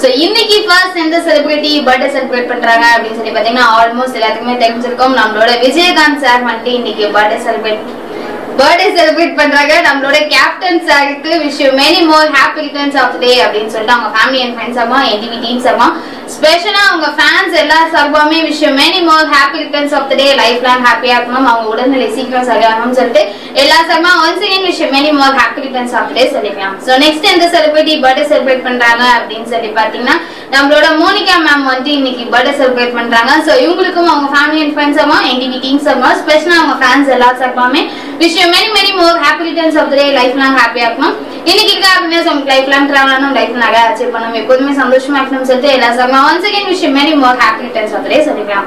இன்னைக்கு ஃபர்ஸ்ட் எந்த celebrity birthday celebrate பண்றாங்க அப்படின்னு சொல்லி பாத்தீங்கன்னா ஆல்மோஸ்ட் எல்லாத்துக்குமே தெரிஞ்சிருக்கும் நம்மளோட விஜயகாந்த் சார் வந்துட்டு இன்னைக்கு பர்த்டே செலிப்ரேட் பர்த்டே செலிப்ரேட் பண்றாங்க நம்மளோட கேப்டன் சாருக்கு wish you many more happy returns of day அப்படின்னு சொல்லிட்டு அவங்க ஃபேமிலி அண்ட் ஃப்ரெண்ட்ஸ் ஆமா என்டிவி டீம் சார்மா ஸ்பெஷலா அவங்க ஃபேன்ஸ் எல்லா சார்பாமே wish you many more happy returns of the day life long ஹாப்பியா இருக்கணும் அவங்க உடல்நிலை சீக்கிரம் சரியாகணும்னு சொல்லிட்டு எல்லா சார்மா once again wish you many more happy returns of day சொல்லிக்கலாம் ஸோ நெக்ஸ்ட் எந்த செலிபிரிட்டி பர்த்டே செலிப்ரேட் பண்றாங்க அப்படின்னு சொல்லி பாத்தீங்கன்னா நம்மளோட மோனிகா மேம் வந்து இன்னைக்கு பர்த்டே செலிப்ரேட் பண்றாங்க ஸோ இவங்களுக்கும் அவங்க ஃபேமிலி அண்ட் ஃப்ரெண்ட்ஸ் ஆமா என்டிவி டீம் சார்மா ஸ்பெஷலா அவங்க ஃபேன்ஸ் எல்லா சார்பாமே wish you many many more happy returns of the day life long ஹாப்பியா இருக்கணும் இன்னைக்கு இருக்க ஹாப்பினஸ் உங்களுக்கு லைஃப் லாங் ட்ராவல் ஆகணும் லைஃப் நிறைய அச்சீவ் பண்ணணும் எப்போதுமே சந்தோஷமா இருக்கணும்னு சொல்லிட்டு எல்லா சார்மா once again wish you many more happy returns of the day சொல்லிக்கலாம்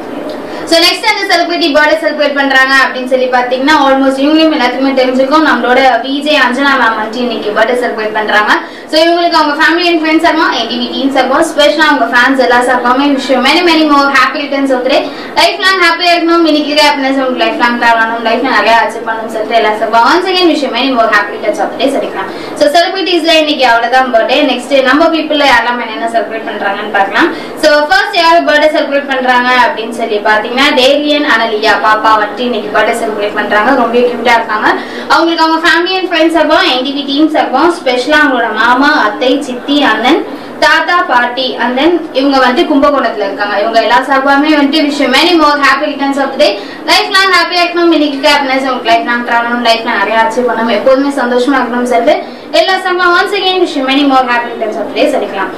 சோ நெக்ஸ்ட் அந்த செலிபிரிட்டி பர்த்டே செலிப்ரேட் பண்றாங்க அப்படின்னு சொல்லி பாத்தீங்கன்னா ஆல்மோஸ்ட் இவங்களும் எல்லாத்துக்குமே தெரிஞ்சிருக்கும் நம்மளோட விஜய் அஞ்சனா மேம் வந்து இன்னைக்கு பர்த்டே செலிப்ரேட் பண்றாங்க சோ இவங்களுக்கு அவங்க ஃபேமிலி அண்ட் ஃப்ரெண்ட்ஸ் சார்பா என்டிவி டீம் சார்பா ஸ்பெஷலா அவங்க ஃபேன்ஸ் எல்லா சார்பாமே விஷயம் many many more happy returns of life long ஹாப்பியா இருக்கணும் இன்னைக்கு ஹாப்பினஸ் உங்களுக்கு லைஃப் லாங் ட்ராவல் ஆகணும் லைஃப்ல நிறைய அச்சீவ் பண்ணணும் சொல்லிட்டு எல்லா சார்பா ஒன்ஸ் அகேன் விஷயம் many more happy returns of day சொல்லிக்கலாம் சோ செலிபிரிட்டிஸ்ல இன்னைக்கு அவ்வளவுதான் பர்த்டே நெக்ஸ்ட் நம்ம பீப்புள் யாரெல்லாம் என்னென்ன செலிப்ரேட் பண்றாங்கன்னு பார்க்கலாம் சோ ஃபர்ஸ்ட் யார் பர்த்டே செலிப்ரேட் பண்றாங்க அப்படின்னு சொல்லி பாத்தீங்கன்னா டேவியன் அனலியா பாப்பா வந்துட்டு இன்னைக்கு பர்த்டே செலிப்ரேட் பண்றாங்க ரொம்ப கியூட்டா இருக்காங்க அவங்களுக்கு அவங்க ஃபேமிலி அண்ட் ஃப்ரெண்ட்ஸ் சார்பம் என்டிவி டீம் சார்பம் ஸ்பெஷலா அவங்களோட மாமா அத்தை சித்தி அண்ணன் தாத்தா பாட்டி அண்ட் தென் இவங்க வந்து கும்பகோணத்துல இருக்காங்க இவங்க எல்லா சார்பாமே வந்துட்டு விஷயம் many more happy returns of day life long ஹாப்பியா இருக்கணும் இன்னைக்கு ஹாப்பினஸ் உங்களுக்கு லைஃப் லாங் ட்ராவல் லைஃப்ல நிறைய அச்சீவ் பண்ணணும் எப்போதுமே சந்தோஷமா இருக்கணும் சொல்லிட்டு எல்லா சார்பா ஒன்ஸ் அகேன் விஷயம் many more happy returns of day சொல்லிக்கலாம்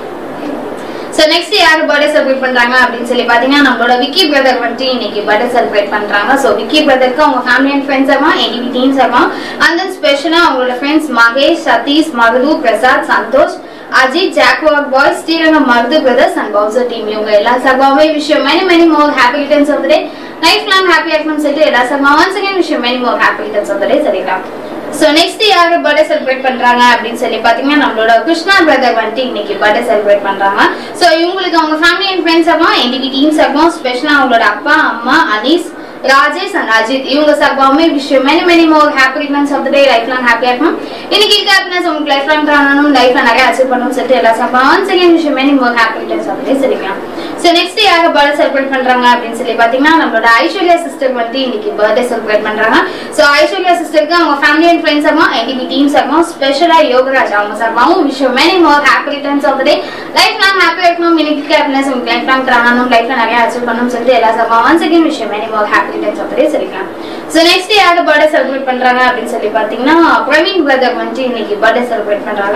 சோ நெக்ஸ்ட் யாரு பர்த்டே செலிப்ரேட் பண்றாங்க அப்படின்னு சொல்லி பாத்தீங்கன்னா நம்மளோட விக்கி பிரதர் வந்துட்டு இன்னைக்கு பர்த்டே செலிப்ரேட் பண்றாங்க சோ விக்கி பிரதருக்கு அவங்க ஃபேமிலி அண்ட் ஃப்ரெண்ட்ஸ் ஆமா என்டிவி டீம்ஸ் ஆமா அண்ட் தென் ஸ்பெஷலா அவங்களோட ஃப்ரெண்ட்ஸ் மகேஷ் சதீஷ் மகது பிரசாத் சந்தோஷ் அஜித் ஜாக்வாக் boys Srirangam Marudhu brothers and பவுசர் டீம் இவங்க எல்லா சார்பாவே விஷயம் many many more happy returns of day life long ஹாப்பியா இருக்கணும்னு சொல்லிட்டு எல்லா சார்பா ஒன்ஸ் அகேன் விஷயம் many more happy returns of day சொல்லிக்கலாம் சோ நெக்ஸ்ட் யாரு பர்த்டே செலிப்ரேட் பண்றாங்க அப்படின்னு சொல்லி பாத்தீங்கன்னா நம்மளோட கிருஷ்ணா பிரதர் வந்துட்டு இன்னைக்கு பர்த்டே செலிப்ரேட் பண்றாங்க சோ இவங்களுக்கு அவங்க ஃபேமிலி அண்ட் ஃப்ரெண்ட்ஸ் ஆகும் என்டிவி டீம் சார்பம் ஸ்பெஷலா அவங்களோட அப்பா அம்மா அனீஸ் ராஜேஷ் அண்ட் அஜித் இவங்க சார்பாவுமே விஷயம் many many more happy returns of day life long ஹாப்பியா இருக்கணும் இன்னைக்கு இருக்க ஹாப்பினஸ் உங்களுக்கு லைஃப் லாங் ட்ராவணும் லைஃப்ல நிறைய அச்சீவ் பண்ணணும் சொல்லிட்டு எல்லா சார்பா ஒன்ஸ் அகேன் விஷயம் many more happy returns of day சொல்லிக்கலாம் சோ நெக்ஸ்ட் யாரு பர்த்டே செலிப்ரேட் பண்றாங்க அப்படின்னு சொல்லி பாத்தீங்கன்னா நம்மளோட ஐஸ்வர்யா சிஸ்டர் வந்து இன்னைக்கு பர்த்டே செலிப்ரேட் பண்றாங்க சோ ஐஸ்வர்யா சிஸ்டருக்கு அவங்க ஃபேமிலி அண்ட் ஃப்ரெண்ட்ஸ் ஆமா என்டிபி டீம் சார்பாவும் ஸ்பெஷலா யோகராஜ் அவங்க சார்பாவும் விஷயம் many more happy returns of day life long ஹாப்பியா இருக்கணும் இன்னைக்கு ஹாப்பினஸ் உங்களுக்கு லைஃப் லாங் ட்ராவணும் லைஃப்ல நிறைய அச்சீவ் பண்ணணும் சொல்லிட்டு எல்லா சார்பா ஒன்ஸ் அகேன் விஷயம் many more happy returns of day சொல்லிக்கலாம் சோ நெக்ஸ்ட் யாரு பர்த்டே செலிப்ரேட் பண்றாங்க அப்படின்னு சொல்லி பாத்தீங்கன்னா பிரவீன் பிரதர் வந்து இன்னைக்கு பர்த்டே செலிப்ரேட் பண்றாங்க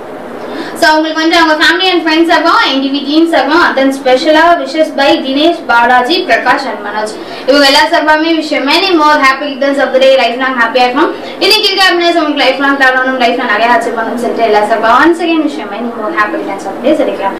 சோ அவங்களுக்கு வந்து அவங்க ஃபேமிலி அண்ட் ஃப்ரெண்ட்ஸ் ஆகும் என்டிவி டீம் சார்பம் அதன் ஸ்பெஷலா wishes by Dinesh Balaji Prakash and Manoj இவங்க எல்லா சார்பாமே விஷயம் many more happy returns of day life long ஹாப்பியா இருக்கணும் இன்னைக்கு இருக்க ஹாப்பினஸ் உங்களுக்கு லைஃப் லாங் தரணும் லைஃப்ல நிறைய அச்சீவ் பண்ணணும் சொல்லிட்டு எல்லா சார்பா ஒன்ஸ் அகேன் விஷயம் many more happy returns of day சொல்லிக்கலாம்